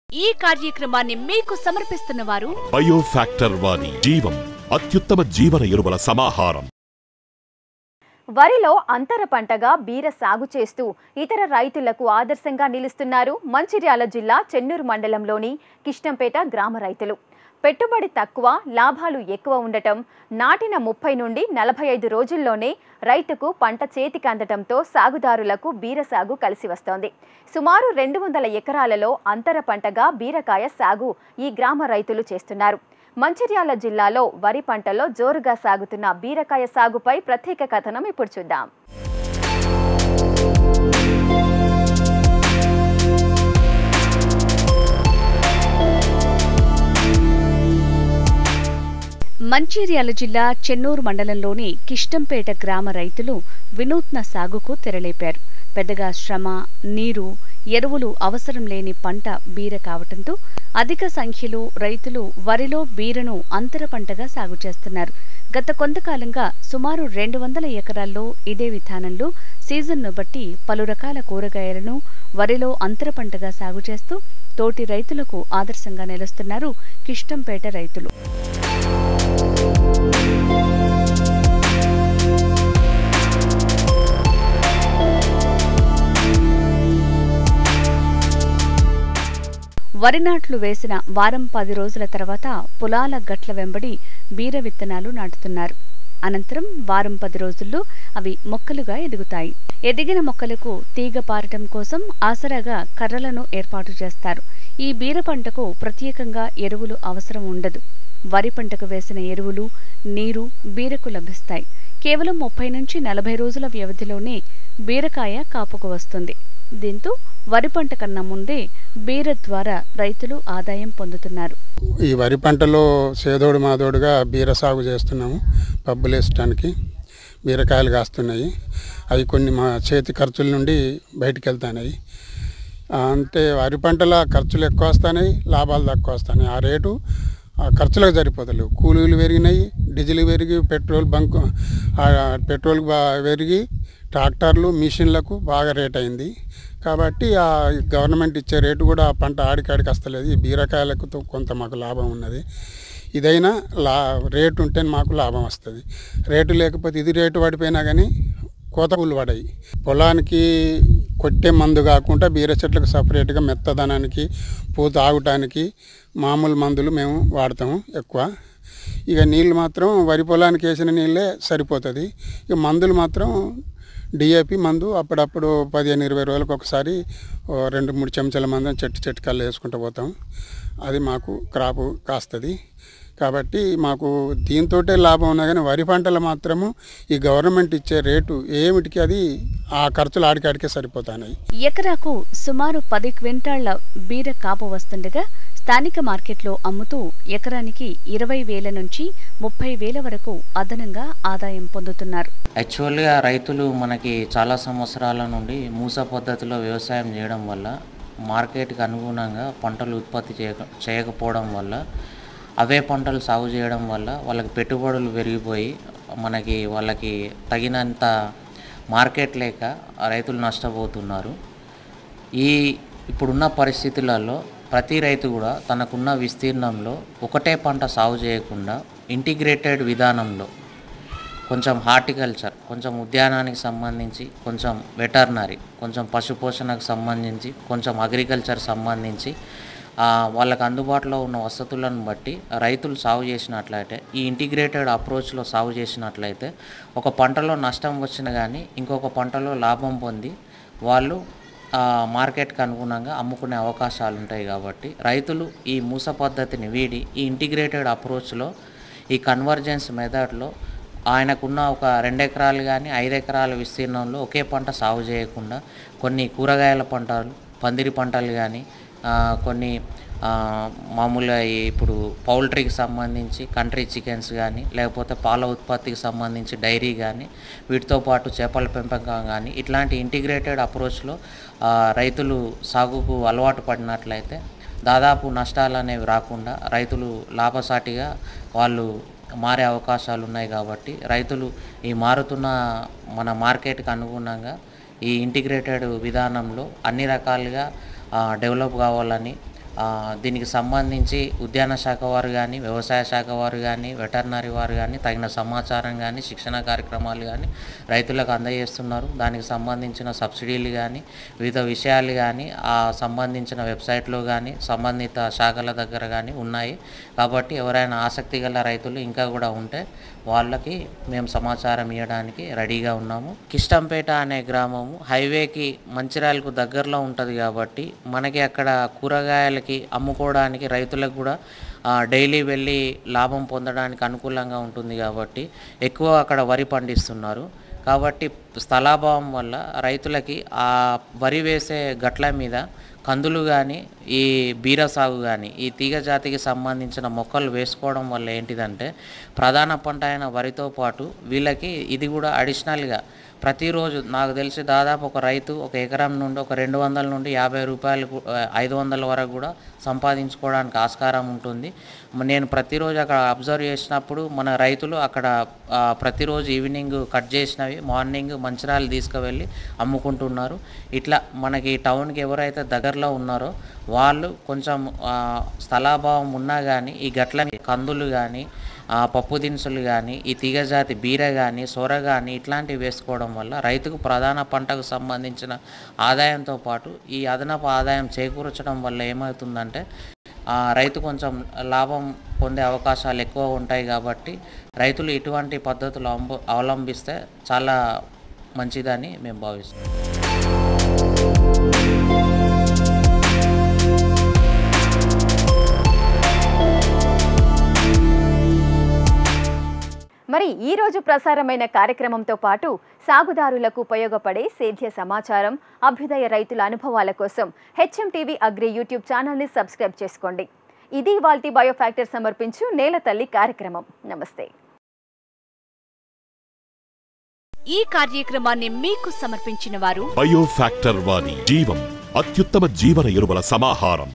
ఈ కార్యక్రమాన్ని మీకు సమర్పిస్తున్న వారు బయోఫ్యాక్టర్ వారి జీవం అత్యుత్తమ జీవన ఎరువుల సమాహారం వరిలో అంతర పంటగా బీర సాగు చేస్తూ ఇతర రైతులకు ఆదర్శంగా నిలుస్తున్నారు మంచిర్యాల జిల్లా చెన్నూరు మండలంలోని కిష్టంపేట గ్రామ రైతులు పెట్టుబడి తక్కువ లాభాలు ఎక్కువ ఉండటం నాటిన ముప్పై నుండి నలభై ఐదు రోజుల్లోనే రైతుకు పంట చేతికి అందటంతో సాగుదారులకు బీర సాగు కలిసి వస్తోంది సుమారు రెండు వందల ఎకరాలలో అంతర పంటగా బీరకాయ సాగు ఈ గ్రామ రైతులు చేస్తున్నారు మంచిర్యాల జిల్లాలో వరి పంటలో జోరుగా సాగుతున్న బీరకాయ సాగుపై ప్రత్యేక కథనం ఇప్పుడు చూద్దాం మంచిర్యాల జిల్లా చెన్నూరు మండలంలోని కిష్టంపేట గ్రామ రైతులు వినూత్న సాగుకు తెరలేపారు పెద్దగా శ్రమ నీరు ఎరువులు అవసరం లేని పంట బీర కావటంతో అధిక సంఖ్యలో రైతులు వరిలో బీరను అంతర పంటగా సాగు చేస్తున్నారు గత కొంతకాలంగా సుమారు రెండు వందల ఎకరాల్లో ఇదే విధానంలో సీజన్ను బట్టి పలు రకాల కూరగాయలను వరిలో అంతర పంటగా సాగు చేస్తూ తోటి రైతులకు ఆదర్శంగా నిలుస్తున్నారు కిష్టంపేట రైతులు వరి నాట్లు వేసిన వారం పది రోజుల తర్వాత పొలాల గట్ల వెంబడి బీర విత్తనాలు నాటుతున్నారు అనంతరం వారం పది రోజుల్లో అవి మొక్కలుగా ఎదుగుతాయి ఎదిగిన మొక్కలకు తీగ పారటం కోసం ఆసరాగా కర్రలను ఏర్పాటు చేస్తారు ఈ బీర పంటకు ప్రత్యేకంగా ఎరువులు అవసరం ఉండదు వరి పంటకు వేసిన ఎరువులు నీరు బీరకు లభిస్తాయి కేవలం ముప్పై నుంచి నలభై రోజుల వ్యవధిలోనే బీరకాయ కాపుకు వస్తుంది దీంతో వరి పంట కన్నా ముందే బీర ద్వారా రైతులు ఆదాయం పొందుతున్నారు ఈ వరి పంటలో సేదోడు మాదోడుగా బీర సాగు చేస్తున్నాము పబ్బులు వేసడానికి బీరకాయలు కాస్తున్నాయి అవి కొన్ని మా చేతి ఖర్చుల నుండి బయటికి వెళ్తున్నాయి ఆ, అంటే వరి పంటల ఖర్చులు ఎక్కువ వస్తున్నాయి లాభాలు తక్కువ వస్తున్నాయి ఆ రేటు ఆ ఖర్చులకు సరిపోతలేవు కూలీలు పెరిగినాయి డీజిల్ పెరిగి పెట్రోల్ బంక్ ఆ, పెట్రోల్ బా- పెరిగి ట్రాక్టర్లు మిషన్లకు బాగా రేట్ అయింది కాబట్టి ఆ గవర్నమెంట్ ఇచ్చే రేటు కూడా ఆ పంట ఆడికాడికి వస్తలేదు ఈ బీరకాయలకు తో కొంత మాకు లాభం ఉన్నది ఇదైనా లా రేటు ఉంటే మాకు లాభం వస్తుంది రేటు లేకపోతే ఇది రేటు పడిపోయినా కానీ కోత పుల్లు పడాయి పొలానికి కొట్టే మందు కాకుండా బీర చెట్లకు సపరేట్గా మెత్తదనానికి పూత ఆగటానికి మామూలు మందులు మేము వాడతాము ఎక్కువ ఇక నీళ్ళు మాత్రం వరి పొలానికి వేసిన నీళ్ళే సరిపోతుంది ఇక మందులు మాత్రం డిఏపి మందు అప్పుడప్పుడు పదిహేను ఇరవై రోజులకు ఒకసారి ఓ రెండు మూడు చెంచాల మందం చెట్టు చెట్టు కల్లా వేసుకుంటూ పోతాం అది మాకు క్రాపు కాస్తుంది కాబట్టి మాకు దీంతోటే లాభం ఉన్నా కానీ వరి పంటలు మాత్రము ఈ గవర్నమెంట్ ఇచ్చే రేటు ఏమిటికి అది ఆ ఖర్చులు ఆడికాడికే సరిపోతున్నాయి ఎకరాకు సుమారు పది క్వింటాళ్ల బీర కాపు వస్తుండగా స్థానిక మార్కెట్లో అమ్ముతూ ఎకరానికి ఇరవై వేల నుంచి ముప్పై వేల వరకు అదనంగా ఆదాయం పొందుతున్నారు యాక్చువల్గా రైతులు మనకి చాలా సంవత్సరాల నుండి మూస పద్ధతిలో వ్యవసాయం చేయడం వల్ల మార్కెట్కి అనుగుణంగా పంటలు ఉత్పత్తి చేయక చేయకపోవడం వల్ల అవే పంటలు సాగు చేయడం వల్ల వాళ్ళకి పెట్టుబడులు పెరిగిపోయి మనకి వాళ్ళకి తగినంత మార్కెట్ లేక రైతులు నష్టపోతున్నారు ఈ ఇప్పుడున్న పరిస్థితులలో ప్రతి రైతు కూడా తనకున్న విస్తీర్ణంలో ఒకటే పంట సాగు చేయకుండా ఇంటిగ్రేటెడ్ విధానంలో కొంచెం హార్టికల్చర్ కొంచెం ఉద్యానానికి సంబంధించి కొంచెం వెటర్నరీ కొంచెం పశుపోషణకు సంబంధించి కొంచెం అగ్రికల్చర్ సంబంధించి ఆ, వాళ్ళకు అందుబాటులో ఉన్న వసతులను బట్టి రైతులు సాగు చేసినట్లయితే ఈ ఇంటిగ్రేటెడ్ అప్రోచ్లో సాగు చేసినట్లయితే ఒక పంటలో నష్టం వచ్చినా కానీ ఇంకొక పంటలో లాభం పొంది వాళ్ళు ఆ, మార్కెట్కి అనుగుణంగా అమ్ముకునే అవకాశాలు ఉంటాయి కాబట్టి రైతులు ఈ మూస పద్ధతిని వీడి ఈ ఇంటిగ్రేటెడ్ అప్రోచ్లో ఈ కన్వర్జెన్స్ మెథడ్లో ఆయనకున్న ఒక రెండు ఎకరాలు కానీ ఐదు ఎకరాల విస్తీర్ణంలో ఒకే పంట సాగు చేయకుండా కొన్ని కూరగాయల పంటలు పందిరి పంటలు కానీ ఆ, కొన్ని ఆ, మామూలుగా ఈ ఇప్పుడు పౌల్ట్రీకి సంబంధించి కంట్రీ చికెన్స్ కానీ లేకపోతే పాల ఉత్పత్తికి సంబంధించి డైరీ కానీ వీటితో పాటు చేపల పెంపకం కానీ ఇట్లాంటి ఇంటిగ్రేటెడ్ అప్రోచ్లో ఆ, రైతులు సాగుకు అలవాటు పడినట్లయితే దాదాపు నష్టాలు అనేవి రాకుండా రైతులు లాభసాటిగా వాళ్ళు మారే అవకాశాలు ఉన్నాయి కాబట్టి రైతులు ఈ మారుతున్న మన మార్కెట్కి అనుగుణంగా ఈ ఇంటిగ్రేటెడ్ విధానంలో అన్ని రకాలుగా ఆ, డెవలప్ కావాలని ఆ, దీనికి సంబంధించి ఉద్యాన శాఖ వారు కానీ వ్యవసాయ శాఖ వారు కానీ వెటర్నరీ వారు కానీ తగిన సమాచారం కానీ శిక్షణ కార్యక్రమాలు కానీ రైతులకు అందజేస్తున్నారు దానికి సంబంధించిన సబ్సిడీలు కానీ వివిధ విషయాలు కానీ ఆ సంబంధించిన వెబ్సైట్లో కానీ సంబంధిత శాఖల దగ్గర కానీ ఉన్నాయి కాబట్టి ఎవరైనా ఆసక్తి గల రైతులు ఇంకా కూడా ఉంటే వాళ్ళకి మేము సమాచారం ఇవ్వడానికి రెడీగా ఉన్నాము కిష్టంపేట అనే గ్రామము హైవేకి మంచిర్యాలకు దగ్గరలో ఉంటుంది కాబట్టి మనకి అక్కడ కూరగాయలకి అమ్ముకోవడానికి రైతులకు కూడా ఆ, డైలీ వెళ్ళి లాభం పొందడానికి అనుకూలంగా ఉంటుంది కాబట్టి ఎక్కువ అక్కడ వరి పండిస్తున్నారు కాబట్టి స్థలాభావం వల్ల రైతులకి ఆ వరి వేసే గట్ల మీద కందులు కానీ ఈ బీర సాగు కానీ ఈ తీగ జాతికి సంబంధించిన మొక్కలు వేసుకోవడం వల్ల ఏంటిదంటే ప్రధాన పంట అయిన వరితో పాటు వీళ్ళకి ఇది కూడా అడిషనల్గా ప్రతిరోజు నాకు తెలిసి దాదాపు ఒక రైతు ఒక ఎకరం నుండి ఒక రెండు వందల నుండి యాభై రూపాయలు కు- ఆ, ఐదు వందల వరకు కూడా సంపాదించుకోవడానికి ఆస్కారం ఉంటుంది మ- నేను ప్రతిరోజు అక్కడ అబ్జర్వ్ చేసినప్పుడు మన రైతులు అక్కడ ఆ, ప్రతిరోజు ఈవినింగ్ కట్ చేసినవి మార్నింగ్ మంచిరాలు తీసుకువెళ్ళి అమ్ముకుంటున్నారు ఇట్లా మనకి టౌన్కి ఎవరైతే దగ్గరలో ఉన్నారో వాళ్ళు కొంచెం ఆ, స్థలాభావం ఉన్నా కానీ ఈ గట్ల మీద కందులు కానీ ఆ, పప్పు దినుసులు కానీ ఈ తీగజాతి బీర కానీ సొర కానీ ఇట్లాంటివి వేసుకోవడం వల్ల రైతుకు ప్రధాన పంటకు సంబంధించిన ఆదాయంతో పాటు ఈ అదనపు ఆదాయం చేకూర్చడం వల్ల ఏమవుతుందంటే ఆ, రైతు కొంచెం లాభం పొందే అవకాశాలు ఎక్కువ ఉంటాయి కాబట్టి రైతులు ఇటువంటి పద్ధతులు అంబ- అవలంబిస్తే చాలా మంచిదని మేము భావిస్తున్నాం మరి ఈ రోజు ప్రసారమైన కార్యక్రమంతో పాటు సాగుదారులకు ఉపయోగపడే సేద్య సమాచారం అభ్యుదయ రైతుల అనుభవాల కోసం హెచ్ఎం టీవీ అగ్రి యూట్యూబ్ ఛానల్ని సబ్స్క్రైబ్ చేసుకోండి ఇది వాల్టి బయోఫ్యాక్టర్ సమర్పించు నేల తల్లి కార్యక్రమం నమస్తే ఈ కార్యక్రమాన్ని మీకు సమర్పించిన వారు బయోఫ్యాక్టర్ వారి జీవం అత్యుత్తమ జీవన ఎరువుల సమాహారం